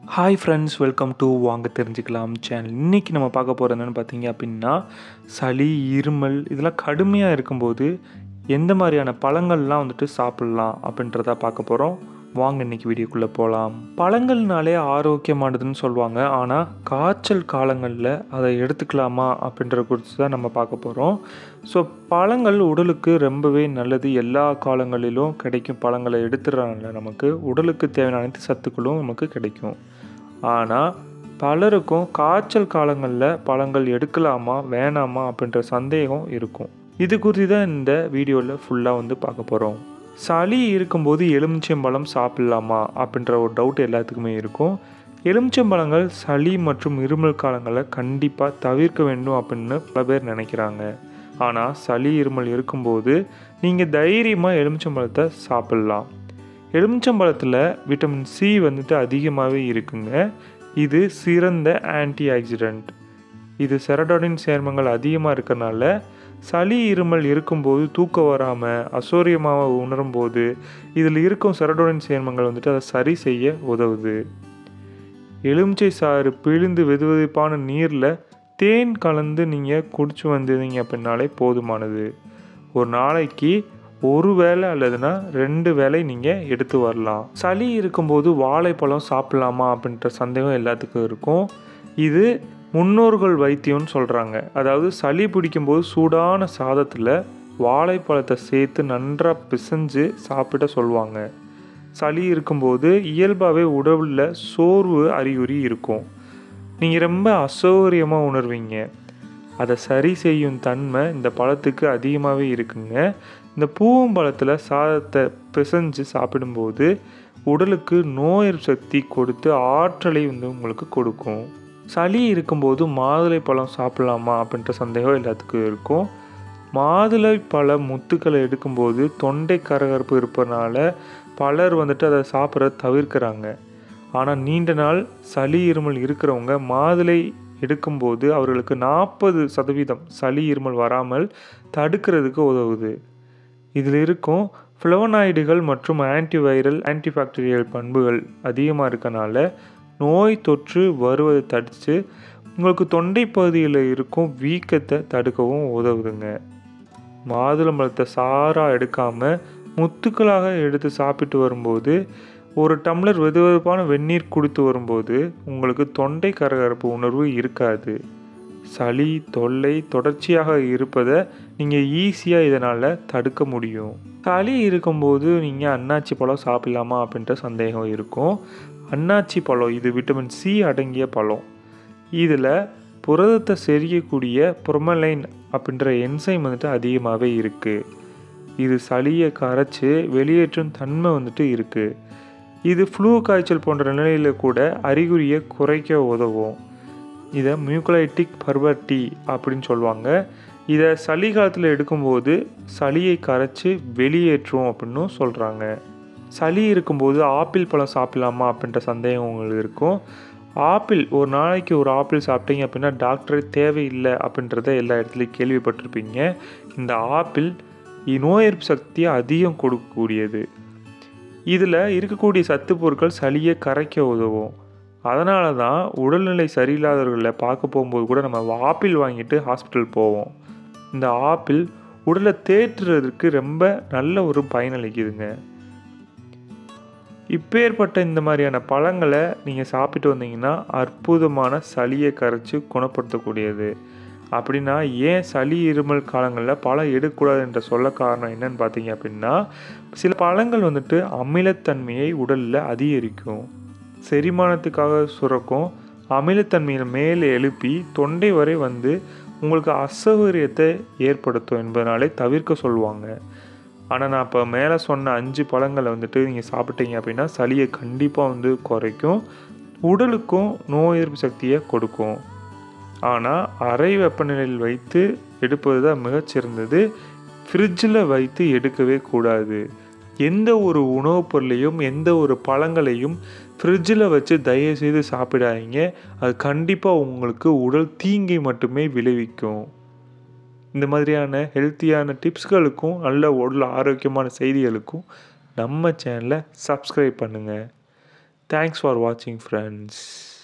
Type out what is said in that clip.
hi friends welcome to வாங்க தெரிஞ்சுக்கலாம் channel இன்றைக்கி நம்ம பார்க்க போகிறது என்னென்னு பார்த்தீங்க அப்படின்னா சளி இருமல் இதெல்லாம் கடுமையாக இருக்கும்போது எந்த மாதிரியான பழங்கள்லாம் வந்துட்டு சாப்பிட்லாம் அப்படின்றத பார்க்க போகிறோம் வாங்க இன்றைக்கி வீடியோக்குள்ளே போகலாம் பழங்கள்னாலே ஆரோக்கியமானதுன்னு சொல்லுவாங்க ஆனால் காய்ச்சல் காலங்களில் அதை எடுத்துக்கலாமா அப்படின்ற குறித்து தான் நம்ம பார்க்க போகிறோம் ஸோ பழங்கள் உடலுக்கு ரொம்பவே நல்லது எல்லா காலங்களிலும் கிடைக்கும் பழங்களை எடுத்துடுறதுனால நமக்கு உடலுக்கு தேவையான அனைத்து சத்துக்களும் நமக்கு கிடைக்கும் ஆனால் பலருக்கும் காய்ச்சல் காலங்களில் பழங்கள் எடுக்கலாமா வேணாமா அப்படின்ற சந்தேகம் இருக்கும் இது குறித்து தான் இந்த வீடியோவில் ஃபுல்லாக வந்து பார்க்க போகிறோம் சளி இருக்கும்போது எலுமிச்சம்பழம் சாப்பிட்லாமா அப்படின்ற ஒரு டவுட் எல்லாத்துக்குமே இருக்கும் எலுமிச்சம்பழங்கள் சளி மற்றும் இருமல் காலங்களில் கண்டிப்பாக தவிர்க்க வேண்டும் அப்படின்னு பல பேர் நினைக்கிறாங்க ஆனால் சளி இருமல் இருக்கும்போது நீங்கள் தைரியமாக எலுமிச்சம்பழத்தை சாப்பிட்லாம் எலுமிச்சம்பழத்தில் விட்டமின் சி வந்துட்டு அதிகமாகவே இருக்குங்க இது சிறந்த ஆன்டி ஆக்சிடெண்ட் இது செரடோனின் சேர்மங்கள் அதிகமாக இருக்கறனால சளி இருமல் இருக்கும்போது தூக்கம் வராமல் அசௌரியமாக உணரும்போது இதில் இருக்கும் செரடோனின் சேர்மங்கள் வந்துட்டு அதை சரி செய்ய உதவுது எலுமிச்சை சாறு பிழிந்து வெதுவெதுப்பான நீரில் தேன் கலந்து நீங்கள் குடிச்சு வந்தீங்க அப்படின்னாலே போதுமானது ஒரு நாளைக்கு ஒரு வேளை அல்லதுன்னா ரெண்டு வேளை நீங்கள் எடுத்து வரலாம் சளி இருக்கும்போது வாழைப்பழம் சாப்பிட்லாமா அப்படின்ற சந்தேகம் எல்லாத்துக்கும் இருக்கும் இது முன்னோர்கள் வைத்தியம்னு சொல்கிறாங்க அதாவது சளி பிடிக்கும்போது சூடான சாதத்தில் வாழைப்பழத்தை சேர்த்து நன்றாக பிசைஞ்சு சாப்பிட சொல்லுவாங்க சளி இருக்கும்போது இயல்பாகவே உடலில் சோர்வு அறிகுறி இருக்கும் நீங்கள் ரொம்ப அசௌகரியமாக உணர்வீங்க அதை சரி செய்யும் தன்மை இந்த பழத்துக்கு அதிகமாகவே இருக்குங்க இந்த பூவம்பழத்தில் சாதத்தை பிசைஞ்சு சாப்பிடும்போது உடலுக்கு நோய் சக்தி கொடுத்து ஆற்றலை வந்து உங்களுக்கு கொடுக்கும் சளி இருக்கும்போது மாதுளை பழம் சாப்பிட்லாமா அப்படின்ற சந்தேகம் எல்லாத்துக்கும் இருக்கும் மாதுளை பழ முத்துக்களை எடுக்கும்போது தொண்டை கரகரப்பு இருப்பதனால பலர் வந்துட்டு அதை சாப்பிட்றத தவிர்க்கிறாங்க ஆனால் நீண்ட நாள் சளி இருமல் இருக்கிறவங்க மாதுளை எடுக்கும்போது அவர்களுக்கு நாற்பது சதவீதம் சளி இருமல் வராமல் தடுக்கிறதுக்கு உதவுது இதில் இருக்கும் ஃப்ளவனாய்டுகள் மற்றும் ஆன்டிவைரல் ஆன்டிபாக்டீரியல் பண்புகள் அதிகமாக இருக்கனால நோய் தொற்று வருவதை தடுத்து உங்களுக்கு தொண்டை பகுதியில் இருக்கும் வீக்கத்தை தடுக்கவும் உதவுதுங்க மாதுளம்பழத்தை சாராக எடுக்காமல் முத்துக்களாக எடுத்து சாப்பிட்டு வரும்போது ஒரு டம்ளர் வெது வெதுப்பான வெந்நீர் குடித்து வரும்போது உங்களுக்கு தொண்டை கரகரப்பு உணர்வு இருக்காது சளி தொல்லை தொடர்ச்சியாக இருப்பதை நீங்கள் ஈஸியாக இதனால் தடுக்க முடியும் சளி இருக்கும்போது நீங்கள் அன்னாச்சி பழம் சாப்பிடலாமா அப்படின்ற சந்தேகம் இருக்கும் அன்னாச்சி பழம் இது விட்டமின் சி அடங்கிய பழம் இதில் புரதத்தை செறியக்கூடிய புரமலைன் அப்படின்ற என்சைம் வந்துட்டு அதிகமாகவே இருக்குது இது சளியை கரைச்சி வெளியேற்றும் தன்மை வந்துட்டு இருக்குது இது ஃப்ளூ காய்ச்சல் போன்ற நிலையில் கூட அறிகுறியை குறைக்க உதவும் இதை மியூக்கலைட்டிக் பர்வர் டீ அப்படின்னு சொல்லுவாங்க இதை சளி காலத்தில் எடுக்கும்போது சளியை கரைச்சி வெளியேற்றும் அப்படின்னும் சொல்கிறாங்க சளி இருக்கும்போது ஆப்பிள் பழம் சாப்பிடலாமா அப்படின்ற சந்தேகம் உங்களுக்கு இருக்கும் ஆப்பிள் ஒரு நாளைக்கு ஒரு ஆப்பிள் சாப்பிட்டீங்க அப்படின்னா டாக்டரே தேவையில்லை அப்படின்றத எல்லா இடத்துலையும் கேள்விப்பட்டிருப்பீங்க இந்த ஆப்பிள் நோய் எதிர்ப்பு சக்தியை அதிகம் கொடுக்கக்கூடியது இதில் இருக்கக்கூடிய சத்து பொருட்கள் சளியை கரைக்க உதவும் அதனால தான் உடல்நிலை சரியில்லாதவர்களை பார்க்க போகும்போது கூட நம்ம ஆப்பிள் வாங்கிட்டு ஹாஸ்பிட்டல் போவோம் இந்த ஆப்பிள் உடலை தேற்றுறதுக்கு ரொம்ப நல்ல ஒரு பயனளிக்குதுங்க இப்பேற்பட்ட இந்த மாதிரியான பழங்களை நீங்கள் சாப்பிட்டு வந்தீங்கன்னா அற்புதமான சளியை கரைச்சி குணப்படுத்தக்கூடியது அப்படின்னா ஏன் சளி இருமல் காலங்களில் பழம் எடுக்கக்கூடாது என்ற சொல்ல காரணம் என்னன்னு பார்த்தீங்க அப்படின்னா சில பழங்கள் வந்துட்டு அமிலத்தன்மையை உடலில் அதிகரிக்கும் செரிமானத்துக்காக சுரக்கும் அமிலத்தன்மையை மேலே எழுப்பி தொண்டை வரை வந்து உங்களுக்கு அசௌகரியத்தை ஏற்படுத்தும் என்பதனாலே தவிர்க்க சொல்லுவாங்க ஆனால் நான் இப்போ மேலே சொன்ன அஞ்சு பழங்களை வந்துட்டு நீங்கள் சாப்பிட்டீங்க அப்படின்னா சளியை கண்டிப்பாக வந்து குறைக்கும் உடலுக்கும் நோய் எதிர்ப்பு சக்தியை கொடுக்கும் ஆனால் அறை வெப்பநிலையில் வைத்து எடுப்பது தான் மிகச்சிறந்தது ஃப்ரிட்ஜில் வைத்து எடுக்கவே கூடாது எந்த ஒரு உணவுப் பொருளையும் எந்த ஒரு பழங்களையும் ஃப்ரிட்ஜில் வச்சு தயவுசெய்து சாப்பிடாதீங்க அது கண்டிப்பாக உங்களுக்கு உடல் தீங்கை மட்டுமே விளைவிக்கும் இந்த மாதிரியான ஹெல்த்தியான டிப்ஸ்களுக்கும் நல்ல உடல் ஆரோக்கியமான செய்திகளுக்கும் நம்ம சேனலை சப்ஸ்கிரைப் பண்ணுங்கள் தேங்க்ஸ் ஃபார் வாட்சிங் ஃப்ரெண்ட்ஸ்